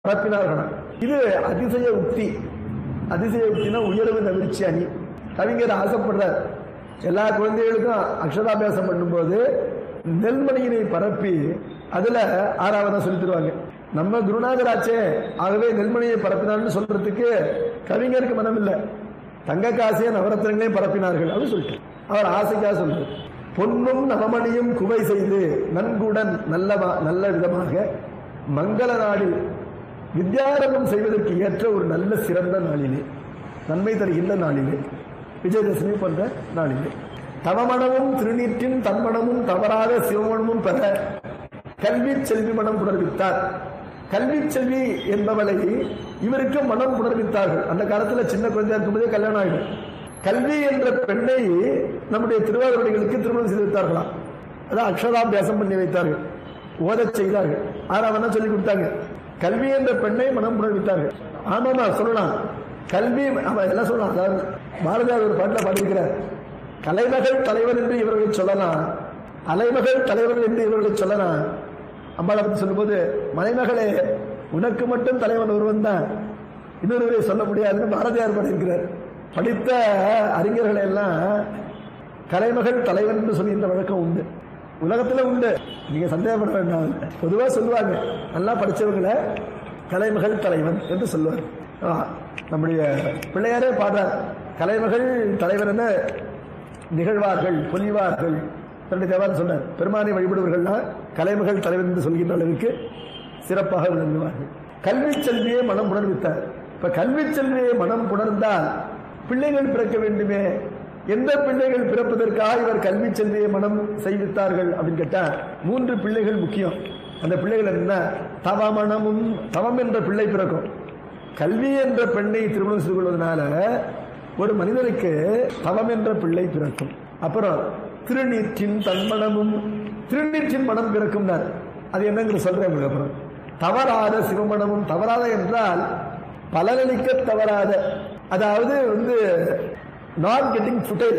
பரப்பினார்களாம் இது அதிசய உக்தி அதிசய உக்தினா உயர்வு நவிர்ச்சி அணி கவிஞர் ஆசைப்படுறார் எல்லா குழந்தைகளுக்கும் அக்ஷராபியாசம் பண்ணும்போது நெல்மணியினை பரப்பி அதுல ஆறாவதா சொல்லி தருவாங்க நம்ம குருநாதராச்சே ஆகவே நெல்மணியை பரப்பினார்னு சொல்றதுக்கு கவிஞருக்கு மனம் இல்லை தங்க காசிய நவரத்னங்களையும் பரப்பினார்கள் அப்படின்னு சொல்லிட்டு அவர் ஆசைக்காக சொல்றாரு பொன்னும் நவமணியும் குவை செய்து நன்குடன் நல்ல நல்ல விதமாக மங்கள நாடில் வித்யாரம்பம் செய்வதற்கு ஏற்ற ஒரு நல்ல சிறந்த நாளிலே நன்மை தருகின்ற நாளிலே விஜயதசமி போன்ற நாளிலே தவமணமும் திருநீற்றின் தன்மணமும் தவறாத சிவமணமும் பெற கல்வி செல்வி மனம் புணர்வித்தார் கல்வி செல்வி என்பவளை இவருக்கு மனம் புணர்வித்தார்கள் அந்த காலத்துல சின்ன குழந்தையா இருக்கும்போதே கல்யாணம் ஆயிடும் கல்வி என்ற பெண்ணை நம்முடைய திருவாரூரடிகளுக்கு திருமணம் செய்து வைத்தார்களாம் அதான் அக்ஷராபியாசம் பண்ணி வைத்தார்கள் ஓதச் செய்தார்கள் ஆறாவனா சொல்லி கொடுத்தாங்க கல்வி என்ற பெண்ணை மனம் புணர்வித்தார்கள் ஆமாமா சொல்லலாம் கல்வி அவன் எல்லாம் சொல்லலாம் அதாவது பாரதியார் ஒரு பாட்டில் பாடியிருக்கிறார் கலைமகள் தலைவர் என்று இவர்களை சொல்லலாம் அலைமகள் தலைவர் என்று இவர்களை சொல்லலாம் அம்பாளை பற்றி சொல்லும்போது மலைமகளே உனக்கு மட்டும் தலைவன் ஒருவன் தான் இன்னொருவரை சொல்ல முடியாதுன்னு பாரதியார் பாடியிருக்கிறார் படித்த அறிஞர்களை எல்லாம் கலைமகள் தலைவன் என்று சொல்கின்ற வழக்கம் உண்டு உலகத்துல உண்டு நீங்க சந்தேகப்பட வேண்டாம் பொதுவா சொல்லுவாங்க நல்லா படிச்சவங்களை கலைமகள் தலைவன் என்று சொல்லுவார் ஆ, நம்முடைய பிள்ளையாரே பாடுறார் கலைமகள் தலைவர் என நிகழ்வார்கள் பொலிவார்கள் தன்னுடைய தேவாரம் சொன்னார் பெருமானை வழிபடுவர்கள்னா கலைமகள் தலைவன் என்று சொல்கின்ற அளவுக்கு சிறப்பாக விளங்குவார்கள் கல்வி செல்வியை மனம் புணர்வித்தார் இப்ப கல்வி செல்வியை மனம் புணர்ந்தால் பிள்ளைகள் பிறக்க வேண்டுமே எந்த பிள்ளைகள் பிறப்பதற்காக இவர் கல்வி செல்வியை மனம் செய்வித்தார்கள் அப்படின்னு கேட்டா மூன்று பிள்ளைகள் முக்கியம் அந்த பிள்ளைகள் என்ன தவமனமும் தவம் என்ற பிள்ளை பிறக்கும் கல்வி என்ற பெண்ணை திருமணம் செய்து கொள்வதனால ஒரு மனிதனுக்கு தவம் என்ற பிள்ளை பிறக்கும் அப்புறம் திருநீற்றின் தன்மணமும் திருநீற்றின் மனம் பிறக்கும் அது என்னங்கிறது சொல்றேன் உங்களுக்கு அப்புறம் தவறாத சிவமணமும் தவறாத என்றால் பலனளிக்க தவறாத அதாவது வந்து நாட் கெட்டிங் ஃபுட்டேஜ்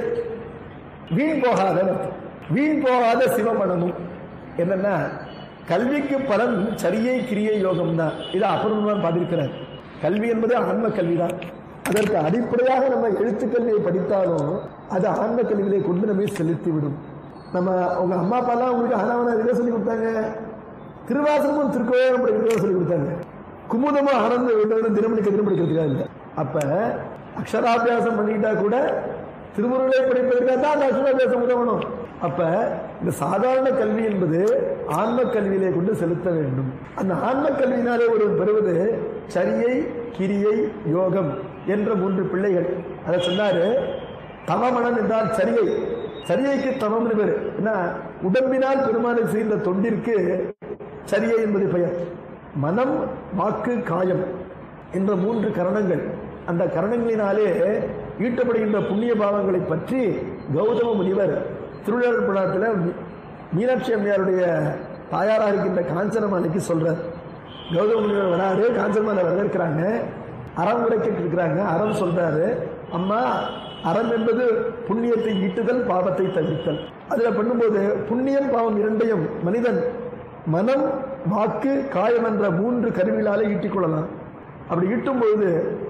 வீண் போகாத அர்த்தம். வீண் போகாத சிவமணமும் என்னன்னா கல்விக்கு பலன் சரியை கிரியை யோகம் தான் இது அப்புறமா பார்த்திருக்கிறார் கல்வி என்பது ஆன்ம கல்விதான் அதற்கு அடிப்படையாக நம்ம எழுத்து கல்வியை படித்தாலும் அது ஆன்ம கல்வியிலே கொண்டு நம்மை செலுத்தி விடும் நம்ம உங்க அம்மா அப்பா எல்லாம் உங்களுக்கு ஆனவன இதை சொல்லி கொடுத்தாங்க திருவாசகமும் திருக்கோயிலும் படிக்கிறதா சொல்லி கொடுத்தாங்க குமுதமும் ஆனந்த விடணும் தினமணிக்க தினம் படிக்கிறதுக்காக இல்லை அப்ப அக்ஷராபியாசம் பண்ணிக்கிட்டா கூட திருமுருளை படிப்பதற்காக தான் அந்த அக்ஷராபியாசம் உதவணும் அப்ப இந்த சாதாரண கல்வி என்பது ஆன்ம கல்வியிலே கொண்டு செலுத்த வேண்டும் அந்த ஆன்ம கல்வியினாலே ஒருவன் பெறுவது சரியை கிரியை யோகம் என்ற மூன்று பிள்ளைகள் அதை சொன்னாரு தவமனம் என்றால் சரியை சரியைக்கு தவம்னு பேரு என்ன உடம்பினால் பெருமானை செய்கின்ற தொண்டிற்கு சரியை என்பது பெயர் மனம் வாக்கு காயம் என்ற மூன்று கரணங்கள் அந்த கரணங்களினாலே ஈட்டப்படுகின்ற புண்ணிய பாவங்களை பற்றி கௌதம முனிவர் திருவிழா புராணத்தில் மீனாட்சி அம்மையாருடைய தாயாராக இருக்கின்ற காஞ்சனமாலைக்கு சொல்றார் கௌதம முனிவர் வராரு காஞ்சனமாலை வரவேற்கிறாங்க அறம் உரைக்கிட்டு இருக்கிறாங்க அறம் சொல்றாரு அம்மா அறம் என்பது புண்ணியத்தை ஈட்டுதல் பாவத்தை தவிர்த்தல் அதுல பண்ணும்போது புண்ணியம் பாவம் இரண்டையும் மனிதன் மனம் வாக்கு காயம் என்ற மூன்று கருவிகளாலே ஈட்டிக் கொள்ளலாம் அப்படி ஈட்டும் பொழுது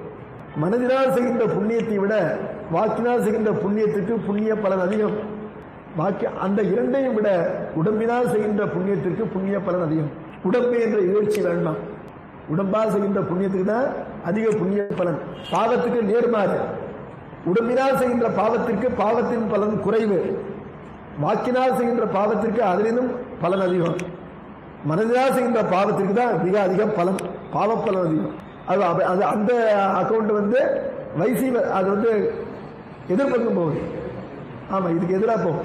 மனதினால் செய்கின்ற புண்ணியத்தை விட வாக்கினால் செய்கின்ற புண்ணியத்துக்கு புண்ணிய பலன் அதிகம் வாக்கி அந்த இரண்டையும் விட உடம்பினால் செய்கின்ற புண்ணியத்திற்கு புண்ணிய பலன் அதிகம் உடம்பு என்ற இகழ்ச்சி வேண்டாம் உடம்பால் செய்கின்ற புண்ணியத்துக்கு தான் அதிக புண்ணிய பலன் பாவத்துக்கு நேர்மாறு உடம்பினால் செய்கின்ற பாவத்திற்கு பாவத்தின் பலன் குறைவு வாக்கினால் செய்கின்ற பாவத்திற்கு அதிலும் பலன் அதிகம் மனதினால் செய்கின்ற பாவத்திற்கு தான் மிக அதிகம் பலன் பாவப்பலன் அதிகம் அது அப்ப- அது அந்த அக்கௌண்ட் வந்து வைசி அது வந்து எதிர்பக்கம் போகுது ஆமா இதுக்கு எதிராக போகும்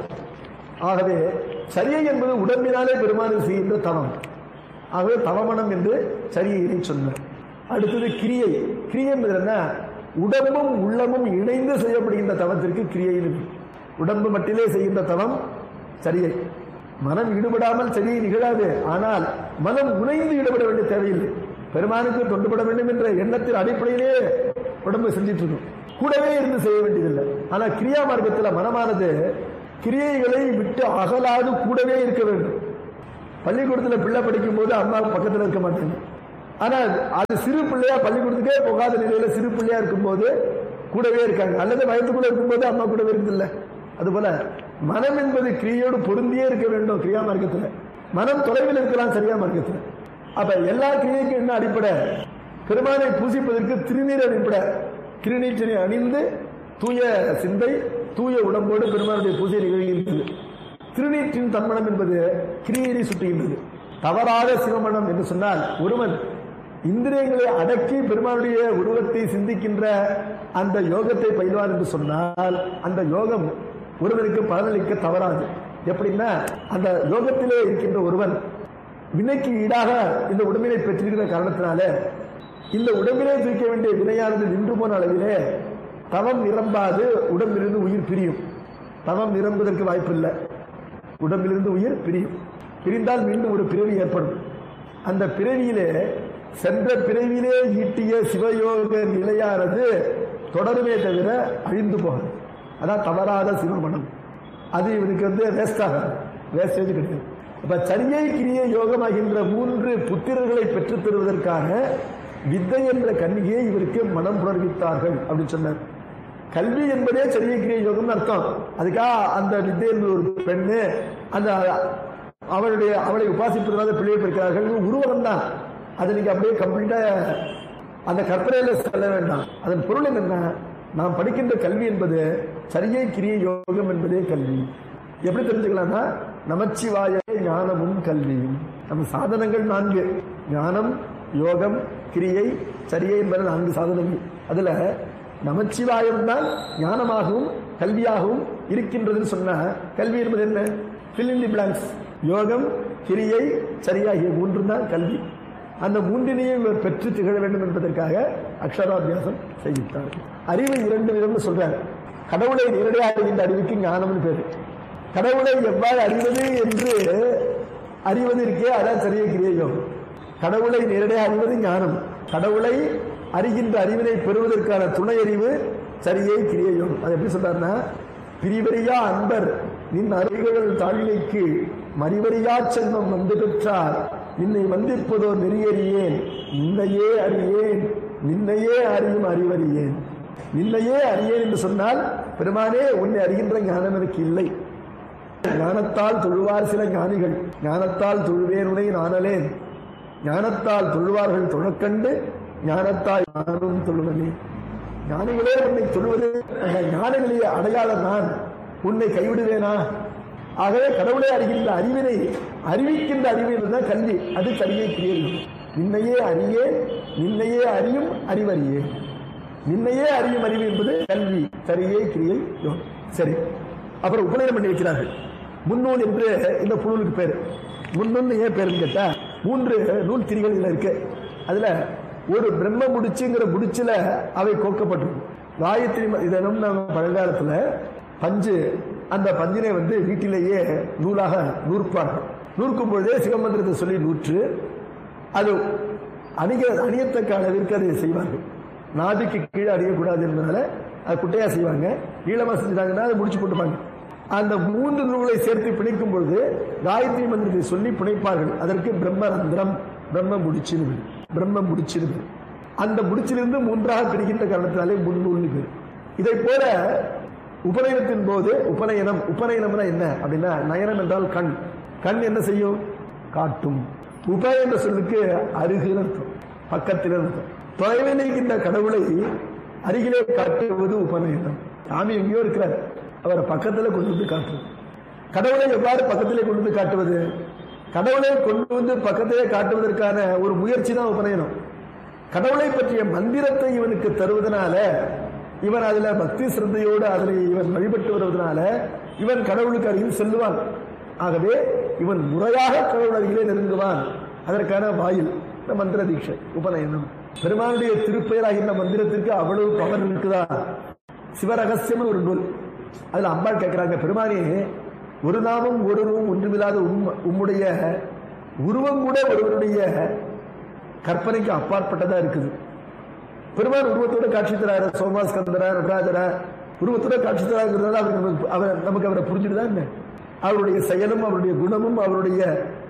ஆகவே சரியை என்பது உடம்பினாலே பெருமானை செய்கின்ற தவம் ஆகவே தவமனம் என்று சரியை சொன்னார் அடுத்தது கிரியை கிரியை என்பது என்ன உடம்பும் உள்ளமும் இணைந்து செய்யப்படுகின்ற தவத்திற்கு கிரியை உடம்பு மட்டிலே செய்கின்ற தவம் சரியை மனம் ஈடுபடாமல் சரியை நிகழாது ஆனால் மனம் உணைந்து ஈடுபட வேண்டிய தேவையில்லை பெருமானுக்கு தொண்டுபட வேண்டும் என்ற எண்ணத்தின் அடிப்படையிலே உடம்பு செஞ்சிட்டு இருக்கும் கூடவே இருந்து செய்ய வேண்டியதில்லை ஆனா கிரியா மார்க்கத்தில் மனமானது கிரியைகளை விட்டு அகலாது கூடவே இருக்க வேண்டும் பள்ளிக்கூடத்தில் பிள்ளை படிக்கும் போது அம்மா பக்கத்தில் இருக்க மாட்டாங்க ஆனா அது சிறு பிள்ளையா பள்ளிக்கூடத்துக்கே போகாத நிலையில சிறு பிள்ளையா இருக்கும்போது கூடவே இருக்காங்க அல்லது வயதுக்குள்ள இருக்கும்போது அம்மா கூடவே இருக்குல்ல அதுபோல மனம் என்பது கிரியோடு பொருந்தியே இருக்க வேண்டும் கிரியா மார்க்கத்துல மனம் தொலைவில் இருக்கலாம் சரியா மார்க்கத்துல அப்ப எல்லா கிரியைக்கும் என்ன அடிப்படை பெருமானை பூசிப்பதற்கு திருநீர் அடிப்படை திருநீற்றினை அணிந்து தூய சிந்தை தூய உடம்போடு பெருமானுடைய பூஜை நிகழ்கின்றது திருநீற்றின் தன்மணம் என்பது கிரியையை சுட்டுகின்றது தவறாத சிவமணம் என்று சொன்னால் ஒருவன் இந்திரியங்களை அடக்கி பெருமானுடைய உருவத்தை சிந்திக்கின்ற அந்த யோகத்தை பயில்வான் என்று சொன்னால் அந்த யோகம் ஒருவனுக்கு பலனளிக்க தவறாது எப்படின்னா அந்த யோகத்திலே இருக்கின்ற ஒருவன் வினைக்கு ஈடாக இந்த உடம்பினை பெற்றிருக்கிற காரணத்தினால இந்த உடம்பிலே தூக்க வேண்டிய வினையானது நின்று போன அளவிலே தவம் நிரம்பாது உடம்பிலிருந்து உயிர் பிரியும் தவம் நிரம்புவதற்கு வாய்ப்பில்லை உடம்பிலிருந்து உயிர் பிரியும் பிரிந்தால் மீண்டும் ஒரு பிறவி ஏற்படும் அந்த பிறவியிலே சென்ற பிறவியிலே ஈட்டிய சிவயோக நிலையானது தொடருமே தவிர அழிந்து போகாது அதான் தவறாத சிவமணம் அது இவனுக்கு வந்து வேஸ்ட் ஆகாது வேஸ்டேஜ் கிடையாது அப்ப சரியை கிரிய யோகமாகின்ற மூன்று புத்திரர்களை பெற்றுத் தருவதற்காக வித்தை என்ற கன்னிகையை இவருக்கு மனம் புணர்வித்தார்கள் அப்படின்னு சொன்னார் கல்வி என்பதே சரியை கிரிய யோகம்னு அர்த்தம் அதுக்காக அந்த வித்தை என்பது ஒரு பெண்ணு அந்த அவளுடைய அவளை உபாசிப்பதனால பிள்ளையை பெறுகிறார்கள் உருவகம் தான் அது நீங்க அப்படியே கம்ப்ளீட்டா அந்த கற்பனையில செல்ல வேண்டாம் அதன் பொருள் என்ன நாம் படிக்கின்ற கல்வி என்பது சரியை கிரிய யோகம் என்பதே கல்வி எப்படி தெரிஞ்சுக்கலாம்னா நமச்சிவாய ஞானமும் கல்வியும் நம்ம சாதனங்கள் நான்கு ஞானம் யோகம் கிரியை சரியை என்பது நான்கு சாதனங்கள் அதுல நமச்சிவாயம் தான் ஞானமாகவும் கல்வியாகவும் இருக்கின்றதுன்னு சொன்னா கல்வி என்பது என்ன fill in the blanks யோகம் கிரியை சரியாகிய மூன்று தான் கல்வி அந்த மூன்றினையும் இவர் பெற்று திகழ வேண்டும் என்பதற்காக அக்ஷராபியாசம் செய்வித்தார் அறிவு இரண்டு விதம்னு சொல்றாரு கடவுளை நேரடியாக அறிகின்ற அறிவுக்கு ஞானம்னு பேரு கடவுளை எவ்வாறு அறிவது என்று அறிவது இருக்கே அதான் சரிய கிரிய யோகம் கடவுளை நேரடியாக அறிவது ஞானம் கடவுளை அறிகின்ற அறிவினை பெறுவதற்கான துணை அறிவு சரியை கிரிய யோகம் அது எப்படி சொல்றாருன்னா பிரிவரியா அன்பர் நின் அறிவுகள் தாழ்நிலைக்கு மறிவரியா செல்வம் வந்து பெற்றார் நின்னை வந்திருப்பதோ நெறியறியேன் நின்னையே அறியேன் நின்னையே அறியும் அறிவறியேன் நின்னையே அறியேன் என்று சொன்னால் பெருமானே உன்னை அறிகின்ற ஞானம் எனக்கு இல்லை ஞானத்தால் தொழுவார் சில ஞானிகள் ஞானத்தால் தொழுவேனுனை நானலேன் ஞானத்தால் தொழுவார்கள் தொழக்கண்டு ஞானத்தால் நானும் தொழுவனே ஞானிகளே உன்னை தொழுவது அந்த ஞானிகளே அடையாள நான் உன்னை கைவிடுவேனா ஆகவே கடவுளை அறிகின்ற அறிவினை அறிவிக்கின்ற அறிவு என்பதுதான் கல்வி அது சரியை கிரியல் நின்னையே அறியே நின்னையே அறியும் அறிவறியே நின்னையே அறியும் அறிவு என்பது கல்வி சரியே கிரியை யோகம் சரி அப்புறம் உபநயனம் பண்ணி வைக்கிறார்கள் முன்னூல் என்று இந்த புழுவுக்கு பேர் முன்னூல் ஏன் பேருன்னு கேட்டா மூன்று நூல் திரிகள் இதுல இருக்கு அதுல ஒரு பிரம்ம முடிச்சுங்கிற முடிச்சுல அவை கோக்கப்பட்டிருக்கும் காயத்ரி ம- இதனும் நம்ம பழங்காலத்துல பஞ்சு அந்த பஞ்சினை வந்து வீட்டிலேயே நூலாக நூற்பார்கள் நூற்கும் பொழுதே சிவமந்திரத்தை சொல்லி நூற்று அது அணிக அணியத்தக்க அளவிற்கு அதை செய்வார்கள் நாபிக்கு கீழே அணியக்கூடாது என்பதால அது குட்டையா செய்வாங்க நீளமா செஞ்சாங்கன்னா அதை முடிச்சு போட்டுப்பாங்க அந்த மூன்று நூல்களை சேர்த்து பிணைக்கும் பொழுது காயத்ரி மந்திரத்தை சொல்லி பிணைப்பார்கள் அதற்கு பிரம்மரந்திரம் பிரம்ம முடிச்சிருது பிரம்ம முடிச்சிருது அந்த முடிச்சிலிருந்து மூன்றாக பிரிக்கின்ற காரணத்தினாலே முன்னூல்னு பேர் இதை போல உபநயனத்தின் போது உபநயனம் உபநயனம்னா என்ன அப்படின்னா நயனம் என்றால் கண் கண் என்ன செய்யும் காட்டும் உப என்ற சொல்லுக்கு அருகில் அர்த்தம் பக்கத்தில் அர்த்தம் தொலைவில் இருக்கின்ற கடவுளை அருகிலே காட்டுவது உபநயனம் சாமி எங்கேயோ இருக்கிறார் அவரை பக்கத்தில் கொண்டு வந்து காட்டுவது கடவுளை எவ்வாறு பக்கத்திலே கொண்டு வந்து காட்டுவது கடவுளை கொண்டு வந்து பக்கத்திலே காட்டுவதற்கான ஒரு முயற்சி தான் உபநயனம் கடவுளை பற்றிய மந்திரத்தை இவனுக்கு தருவதனால இவன் அதுல பக்தி சிரத்தையோடு அதனை இவன் வழிபட்டு வருவதனால இவன் கடவுளுக்கு அருகில் செல்லுவான் ஆகவே இவன் முறையாக கடவுள் அருகிலே நெருங்குவான் அதற்கான வாயில் இந்த மந்திர தீட்சை உபநயனம் பெருமானுடைய திருப்பெயராகின்ற மந்திரத்திற்கு அவ்வளவு பவர் இருக்குதா சிவரகசியம்னு ஒரு நூல் அதுல அம்பாள் கேட்கிறாங்க பெருமானே ஒரு நாமம் ஒரு ரூபம் ஒன்றுமில்லாத உம் உம்முடைய உருவம் கூட ஒருவருடைய கற்பனைக்கு அப்பாற்பட்டதா இருக்குது பெருமான் உருவத்தோட காட்சி தராரு சோமாஸ்கந்தரா நடராஜரா உருவத்தோட காட்சி தராங்கிறதால அவர் நமக்கு அவர் நமக்கு அவரை புரிஞ்சுட்டுதான் என்ன அவருடைய செயலும் அவருடைய குணமும் அவருடைய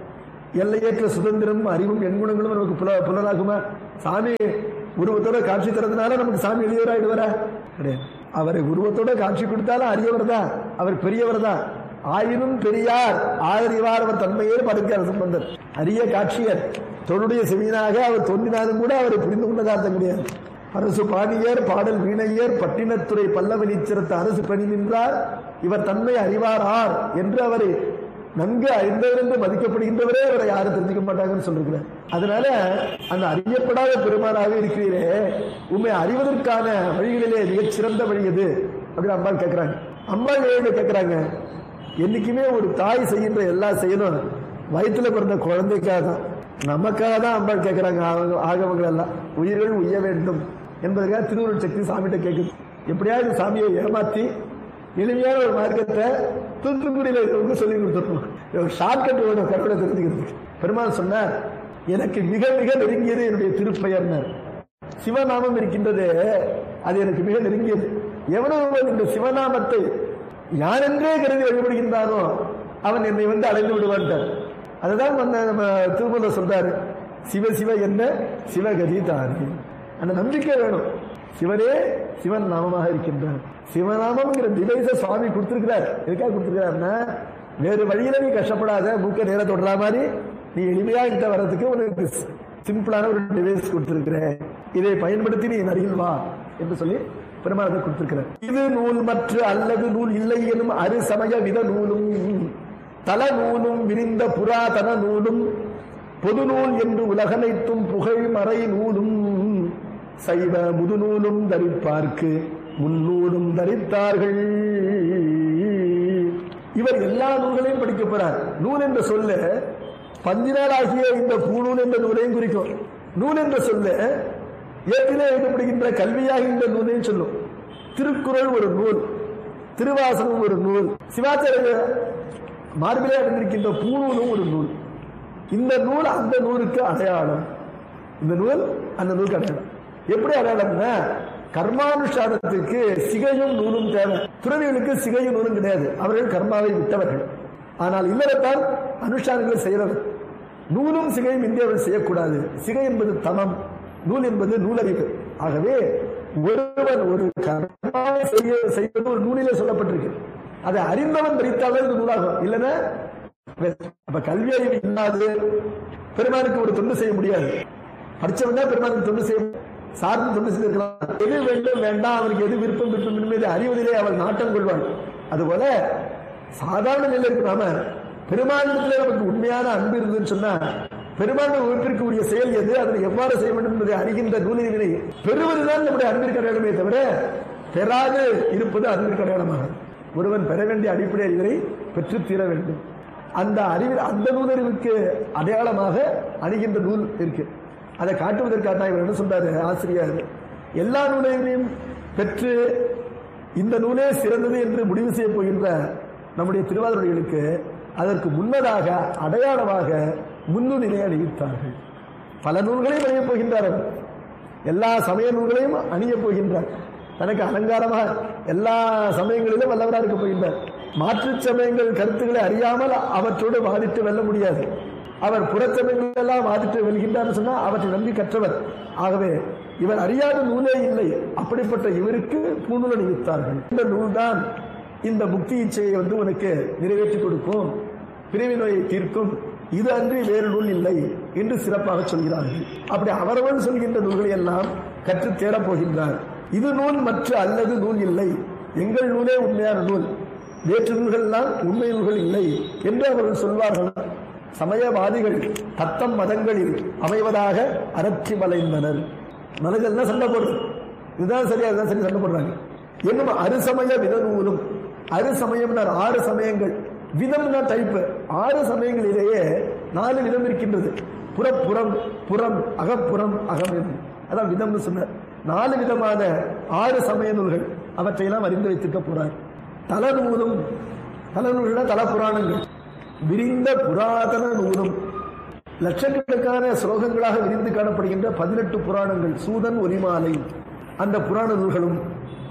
எல்லையற்ற சுதந்திரம் அறிவும் எண்குணங்களும் நமக்கு புல புலனாகுமா சாமி உருவத்தோட காட்சி தரதுனால நமக்கு சாமி எளியவராயிடுவாரா கிடையாது அவரை உருவத்தோட காட்சி கொடுத்தாலும் அரியவர் தான் அவர் பெரியவர் தான் ஆயினும் பெரியார் ஆதரிவார் அவர் தன்மையே படுக்கிறார் சம்பந்தர் அரிய காட்சியர் தொழுடைய செவியனாக அவர் தோன்றினாலும் கூட அவரை புரிந்து கொண்டதா அர்த்தம் கிடையாது அரசு பாடியர் பாடல் வீணையர் பட்டினத்துறை பல்லவ நிச்சிரத்த அரசு பணி நின்றார் இவர் தன்மை அறிவாரார் என்று அவரை நன்கு அறிந்தவர் என்று மதிக்கப்படுகின்றவரே அவரை யாரும் தெரிஞ்சுக்க மாட்டாங்கன்னு சொல்லிருக்கிறார் அதனால அந்த அறியப்படாத பெருமானாக இருக்கிறீரே உண்மை அறிவதற்கான வழிகளிலே மிகச் சிறந்த வழி எது அப்படின்னு அம்பாள் கேட்கிறாங்க அம்பாள் ஏழு கேட்கிறாங்க என்னைக்குமே ஒரு தாய் செய்கின்ற எல்லா செயலும் வயிற்றுல பிறந்த குழந்தைக்காக தான் நமக்காக தான் அம்பாள் கேட்கிறாங்க ஆக- ஆகமங்கள் எல்லாம் உயிர்கள் உய்ய வேண்டும் என்பதற்காக திருவுருள் சக்தி சாமிகிட்ட கேட்குது எப்படியாவது சாமியை ஏமாத்தி எளிமையான ஒரு மார்க்கத்தை தூத்துக்குடியில் இருக்கிறவங்க சொல்லி கொடுத்துருவோம் ஒரு ஷார்ட்கட் வேணும் கடவுளை தெரிஞ்சுக்கிறதுக்கு பெருமாள் சொன்னார் எனக்கு மிக மிக நெருங்கியது என்னுடைய திருப்பெயர்னார் சிவநாமம் இருக்கின்றது அது எனக்கு மிக நெருங்கியது எவனோ ஒருவன் இந்த சிவநாமத்தை யாரென்றே கருதி வழிபடுகின்றானோ அவன் என்னை வந்து அடைந்து விடுவான்ட்டார் அதுதான் வந்த நம்ம திருமணம் சொல்றாரு சிவ சிவ என்ன சிவகதி தானே அந்த நம்பிக்கை வேணும் சிவனே சிவன் நாமமாக இருக்கின்றார் சிவநாமம்ங்கிற டிவைஸ சுவாமி கொடுத்திருக்கிறார் எதுக்காக கொடுத்திருக்கிறாருன்னா வேறு வழியில நீ கஷ்டப்படாத மூக்க நேர தொடரா மாதிரி நீ எளிமையா கிட்ட வர்றதுக்கு உனக்கு சிம்பிளான ஒரு டிவைஸ் கொடுத்திருக்கிறேன் இதை பயன்படுத்தி நீ அருகில் வா என்று சொல்லி பெருமாள் அதை கொடுத்திருக்கிறார் இது நூல் மற்ற அல்லது நூல் இல்லை எனும் அரு சமய வித நூலும் தல நூலும் விரிந்த புராதன நூலும் பொது நூல் என்று உலகனைத்தும் புகழ் மறை நூலும் சைவ முதுநூலும் தரிப்பார்க்கு முன்னூலும் தரித்தார்கள் இவர் எல்லா நூல்களையும் படிக்க போறார் நூல் என்ற சொல்ல பந்தினால் ஆகிய இந்த பூநூல் என்ற நூலையும் குறிக்கும் நூல் என்ற சொல்ல ஏற்கனவே எழுதப்படுகின்ற கல்வியாக இந்த நூலையும் சொல்லும் திருக்குறள் ஒரு நூல் திருவாசகம் ஒரு நூல் சிவாச்சாரிய மார்பிலே அடைந்திருக்கின்ற பூநூலும் ஒரு நூல் இந்த நூல் அந்த நூலுக்கு அடையாளம் இந்த நூல் அந்த நூலுக்கு அடையாளம் எப்படி அடையாளம்னா கர்மானுஷ்டானத்துக்கு சிகையும் நூலும் தேவை துறவிகளுக்கு சிகையும் நூலும் கிடையாது அவர்கள் கர்மாவை விட்டவர்கள் ஆனால் இல்லறத்தான் அனுஷ்டானங்களை செய்கிறவர் நூலும் சிகையும் இந்தியாவில் செய்யக்கூடாது சிகை என்பது தமம் நூல் என்பது நூலறிவு ஆகவே ஒருவன் ஒரு கர்மாவை செய்ய செய்வது ஒரு நூலிலே சொல்லப்பட்டிருக்கு அதை அறிந்தவன் படித்தாலும் இது நூலாகும் இல்லைன்னா அப்ப கல்வி அறிவு இல்லாது பெருமானுக்கு ஒரு தொண்டு செய்ய முடியாது படிச்சவன் தான் பெருமானுக்கு தொண்டு செய்ய சார்ந்து தொண்டு செய்திருக்கலாம் எது வேண்டும் வேண்டாம் அவனுக்கு எது விருப்பம் விருப்பம் என்பதை அறிவதிலே அவள் நாட்டம் கொள்வாள் அதுபோல சாதாரண நிலையில் இருக்கிற நாம பெருமானிடத்திலே நமக்கு உண்மையான அன்பு இருந்ததுன்னு சொன்னா பெருமாண்ட உறுப்பிற்கு உரிய செயல் எது அதனை எவ்வாறு செய்ய வேண்டும் என்பதை அறிகின்ற நூலினை பெறுவதுதான் நம்முடைய அன்பிற்கு அடையாளமே தவிர பெறாது இருப்பது அன்பிற்கு அடையாளமாகும் ஒருவன் பெற வேண்டிய அடிப்படை அறிவினை பெற்றுத் தீர வேண்டும் அந்த அறிவில் அந்த நூலறிவுக்கு அடையாளமாக அணுகின்ற நூல் இருக்கு அதை காட்டுவதற்காக தான் இவர் என்ன சொல்றாரு ஆசிரியர் எல்லா நூலையும் பெற்று இந்த நூலே சிறந்தது என்று முடிவு செய்ய போகின்ற நம்முடைய திருவாதிரைகளுக்கு அதற்கு முன்னதாக அடையாளமாக முன்னுரிமை அணிவித்தார்கள் பல நூல்களையும் அணியப் போகின்றார் அவர் எல்லா சமய நூல்களையும் அணியப் போகின்றார் தனக்கு அலங்காரமாக எல்லா சமயங்களிலும் வல்லவராக இருக்க போகின்றார் மாற்று சமயங்கள் கருத்துக்களை அறியாமல் அவற்றோடு வாதிட்டு வெல்ல முடியாது அவர் புறச்சமயங்கள் எல்லாம் வாதிட்டு வெல்கின்றார் சொன்னா அவற்றை நம்பி கற்றவர் ஆகவே இவர் அறியாத நூலே இல்லை அப்படிப்பட்ட இவருக்கு பூநூல் அணிவித்தார்கள் இந்த நூல்தான் இந்த முக்தி இச்சையை வந்து உனக்கு நிறைவேற்றி கொடுக்கும் பிரிவி நோயை தீர்க்கும் இது அன்றி வேறு நூல் இல்லை என்று சிறப்பாக சொல்கிறார்கள் அப்படி அவரவன் சொல்கின்ற நூல்களை எல்லாம் கற்று தேடப் போகின்றார் இது நூல் மற்ற அல்லது நூல் இல்லை எங்கள் நூலே உண்மையான நூல் வேற்று நூல்கள் எல்லாம் உண்மை நூல்கள் இல்லை என்று அவர்கள் சொல்வார்கள் சமயவாதிகள் தத்தம் மதங்களில் அமைவதாக அரற்றி மலைந்தனர் மனதெல்லாம் சண்டை போடுறது இதுதான் சரியா இதுதான் சரி சண்டை போடுறாங்க என்னும் அருசமய வித நூலும் அருசமயம்னார் ஆறு சமயங்கள் விதம்னா டைப் ஆறு சமயங்களிலேயே நாலு விதம் இருக்கின்றது புறப்புறம் புறம் அகப்புறம் அகம் என்று அதான் விதம்னு சொன்னார் நாலு விதமான ஆறு சமய நூல்கள் அவற்றையெல்லாம் அறிந்து வைத்திருக்க போறார் தலநூலும் தலநூல்னா தல புராணங்கள் விரிந்த புராதன நூலும் லட்சக்கணக்கான ஸ்லோகங்களாக விரிந்து காணப்படுகின்ற பதினெட்டு புராணங்கள் சூதன் ஒலிமாலை அந்த புராண நூல்களும்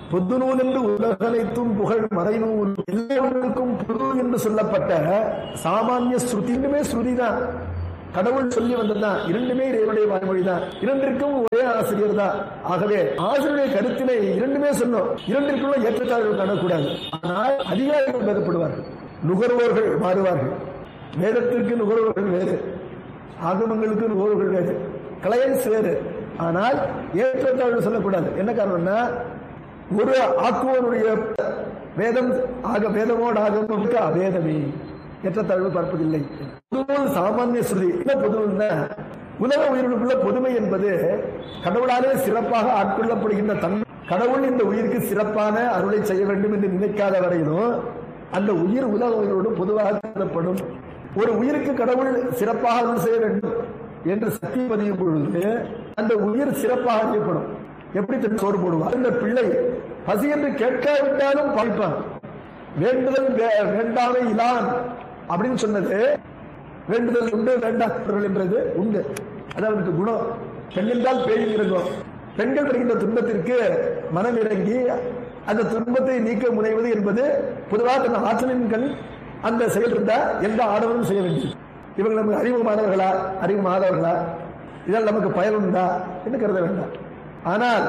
பொது நூல் என்று உலகனைத்தும் புகழ் மறைநூல் எல்லாவற்றுக்கும் பொது என்று சொல்லப்பட்ட சாமானிய ஸ்ருதி இரண்டுமே ஸ்ருதி தான் கடவுள் சொல்லி வந்ததுதான் இரண்டுமே இறைவனுடைய வாய்மொழி தான் இரண்டிற்கும் ஒரே ஆசிரியர் தான் ஆகவே ஆசிரியருடைய கருத்தினை இரண்டுமே சொன்னோம் இரண்டிற்குள்ள ஏற்றத்தாழ்வு காணக்கூடாது ஆனால் அதிகாரிகள் பேதப்படுவார்கள் நுகர்வோர்கள் மாறுவார்கள் வேதத்திற்கு நுகர்வோர்கள் வேறு ஆகமங்களுக்கு நுகர்வோர்கள் வேறு கிளையன்ஸ் வேறு ஆனால் ஏற்றத்தாழ்வு சொல்லக்கூடாது என்ன காரணம்னா ஒரு ஆக்குவனுடைய வேதம் ஆக வேதமோடு ஆகமுக்கு அவேதமே ஏற்றத்தாழ்வு பார்ப்பதில்லை பொதுநூல் சாமானிய ஸ்ருதி என்ன பொதுநூல்னா உலக உயிர்களுக்குள்ள பொதுமை என்பது கடவுளாலே சிறப்பாக ஆட்கொள்ளப்படுகின்ற தன் கடவுள் இந்த உயிருக்கு சிறப்பான அருளை செய்ய வேண்டும் என்று நினைக்காத வரையிலும் அந்த உயிர் உலக உயிரோடு பொதுவாக கருதப்படும் ஒரு உயிருக்கு கடவுள் சிறப்பாக அருள் செய்ய வேண்டும் என்று சக்தி பதியும் பொழுது அந்த உயிர் சிறப்பாக அறியப்படும் எப்படி தெரியும் சோறு போடுவார் இந்த பிள்ளை பசி என்று கேட்காவிட்டாலும் பாய்ப்பான் வேண்டுதல் வே- வேண்டாமை இலான் அப்படின்னு சொன்னது வேண்டுதல் உண்டு வேண்டாம் என்றது உண்டு அது அவனுக்கு குணம் பெண் என்றால் பேய் இறங்கும் பெண்கள் படுகின்ற துன்பத்திற்கு மனம் இறங்கி அந்த துன்பத்தை நீக்க முனைவது என்பது பொதுவாக தன் ஆற்றலின் கண் அந்த செயல் இருந்தா எந்த ஆடவரும் செய்ய வேண்டியது இவங்க நமக்கு அறிமுகமானவர்களா அறிமுகமாதவர்களா இதால் நமக்கு பயனுண்டா என்று கருத வேண்டாம் ஆனால்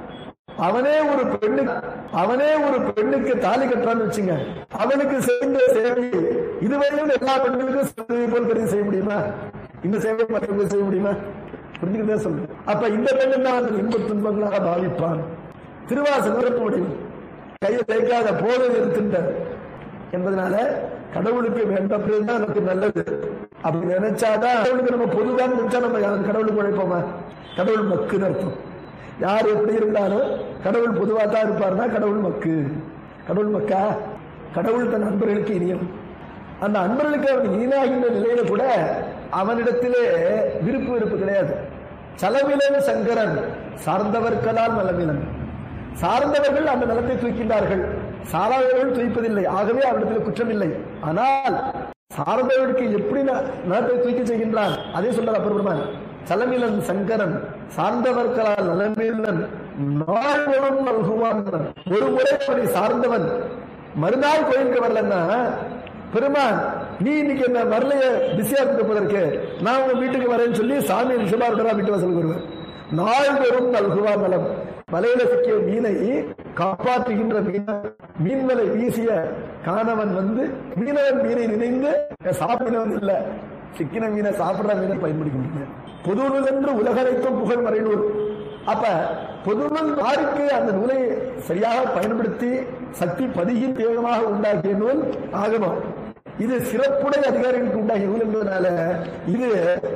அவனே ஒரு பெண்ணுக்கு அவனே ஒரு பெண்ணுக்கு தாலி கட்டுறான்னு வச்சுங்க அவனுக்கு செய்த சேவை இதுவரையும் எல்லா பெண்களுக்கும் செய்ததை போல் கருதி செய்ய முடியுமா இந்த சேவை மற்றவங்களுக்கு செய்ய முடியுமா புரிஞ்சுக்கிட்டே சொல்றேன் அப்ப இந்த பெண்ணு தான் அந்த இன்ப துன்பங்களாக பாவிப்பான் திருவாசல் நிரப்ப முடியும் கையை தேய்க்காத போதை இருக்கின்ற என்பதனால கடவுளுக்கு வேண்டப்பதான் நமக்கு நல்லது அப்படி நினைச்சாதான் கடவுளுக்கு நம்ம பொதுதான் நினைச்சா நம்ம யாருக்கு கடவுளுக்கு உழைப்போமா கடவுள் மக்குன்னு அர்த்தம் யார் எப்படி இருந்தாலும் கடவுள் பொதுவாக தான் இருப்பார்னா கடவுள் மக்கு கடவுள் மக்கா கடவுள் தன் அன்பர்களுக்கு இனியம் அந்த அன்பர்களுக்கு அவன் ஈனாகின்ற நிலையில கூட அவனிடத்திலே விருப்பு வெறுப்பு கிடையாது சலவிலன் சங்கரன் சார்ந்தவர்களால் நலமிலன் சார்ந்தவர்கள் அந்த நலத்தை தூக்கின்றார்கள் சாராதவர்கள் தூய்ப்பதில்லை ஆகவே அவரிடத்தில் குற்றமில்லை ஆனால் சார்ந்தவர்களுக்கு எப்படி ந- நலத்தை தூக்கி செய்கின்றான் அதே சொல்றார் அப்பெருமான் சலமிலன் சங்கரன் சார்ந்தவர்களால் நலமிலன் நாள்களும் நல்குவான் ஒரு முறை அவனை சார்ந்தவன் மறுநாள் கோயிலுக்கு வரலன்னா பெருமான் நீ இன்னைக்கு என்ன வரலைய பிஸியா இருப்பதற்கு நான் உங்க வீட்டுக்கு வரேன்னு சொல்லி சாமி ரிஷபாருடரா வீட்டு வாசலுக்கு வருவேன் நாள்தோறும் நல்குவார் நலம் வலையில சிக்கிய மீனை காப்பாற்றுகின்ற மீன மீன்வலை வீசிய காணவன் வந்து மீனவன் மீனை நினைந்து சாப்பிடவன் இல்ல சிக்கின மீனை சாப்பிடுற மீனை பயன்படுகின்றன பொதுநூல் என்று உலகனைத்தும் புகழ் மறைநூல் அப்ப பொதுநூல் யாருக்கு அந்த நூலை சரியாக பயன்படுத்தி சக்தி பதியின் வேகமாக உண்டாக்கிய நூல் ஆகமம் இது சிறப்புடைய அதிகாரிகளுக்கு உண்டாகிய நூல் என்பதனால இது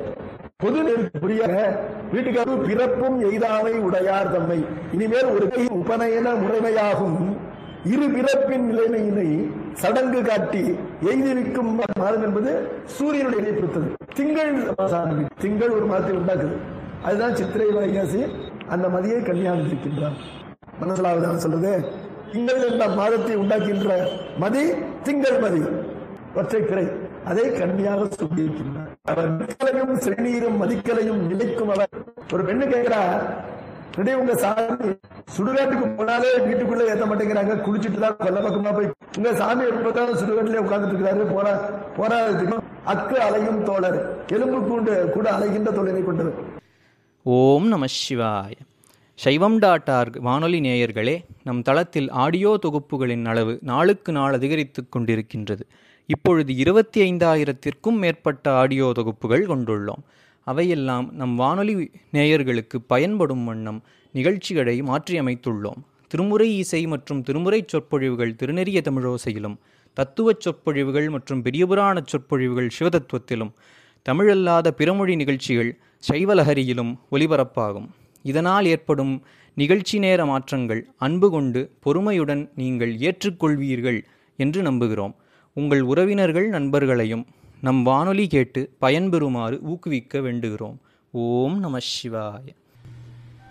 பொது நெருக்கு புரிய வீட்டுக்காரர் பிறப்பும் எய்தாமை உடையார் தம்மை இனிமேல் ஒரு கை உபநயன முறைமையாகும் இரு பிறப்பின் நிலைமையினை சடங்கு காட்டி எய்திவிக்கும் மாதம் என்பது சூரியனுடைய நிலை பொறுத்தது திங்கள் மாசம் ஆரம்பி- திங்கள் ஒரு மாதத்தை உண்டாக்குது அதுதான் சித்திரை வைகாசி அந்த மதியை கல்யாணம் இருக்கின்றான் மனசிலாவதான் சொல்றது திங்கள் என்ற மாதத்தை உண்டாக்கின்ற மதி திங்கள் மதி ஒற்றை பிறை அதை கண்ணியாக சொல்லியிருக்கின்றார் அவர் நிற்கலையும் செந்நீரும் மதிக்கலையும் நிலைக்கும் அவர் ஒரு பெண்ணு கேட்கிறா "ரெடி, உங்க சாமி சுடுகாட்டுக்கு போனாலே வீட்டுக்குள்ள ஏத்த மாட்டேங்கிறாங்க குளிச்சுட்டு தான் கொல்ல பக்கமா போய் உங்க சாமி எப்பதான் சுடுகாட்டிலே உட்கார்ந்துட்டு இருக்கிறாரு போற போராதுக்கு அக்கு அலையும் தோழர் எலும்பு கூண்டு கூட அலைகின்ற தோழனை கொண்டது ஓம் நம சிவாய சைவம் டாட் ஆர்க் வானொலி நேயர்களே நம் தளத்தில் ஆடியோ தொகுப்புகளின் அளவு நாளுக்கு நாள் அதிகரித்து கொண்டிருக்கின்றது இப்பொழுது இருபத்தி ஐந்தாயிரத்திற்கும் மேற்பட்ட ஆடியோ தொகுப்புகள் கொண்டுள்ளோம் அவையெல்லாம் நம் வானொலி நேயர்களுக்கு பயன்படும் வண்ணம் நிகழ்ச்சிகளை மாற்றியமைத்துள்ளோம் திருமுறை இசை மற்றும் திருமுறைச் சொற்பொழிவுகள் திருநெறிய தமிழோசையிலும் தத்துவச் சொற்பொழிவுகள் மற்றும் பெரியபுராண சொற்பொழிவுகள் சிவதத்துவத்திலும் தமிழல்லாத பிறமொழி நிகழ்ச்சிகள் சைவலஹரியிலும் ஒலிபரப்பாகும் இதனால் ஏற்படும் நிகழ்ச்சி நேர மாற்றங்கள் அன்பு கொண்டு பொறுமையுடன் நீங்கள் ஏற்றுக்கொள்வீர்கள் என்று நம்புகிறோம் உங்கள் உறவினர்கள் நண்பர்களையும் நம் வானொலி கேட்டு பயன்பெறுமாறு ஊக்குவிக்க வேண்டுகிறோம் ஓம் நம சிவாய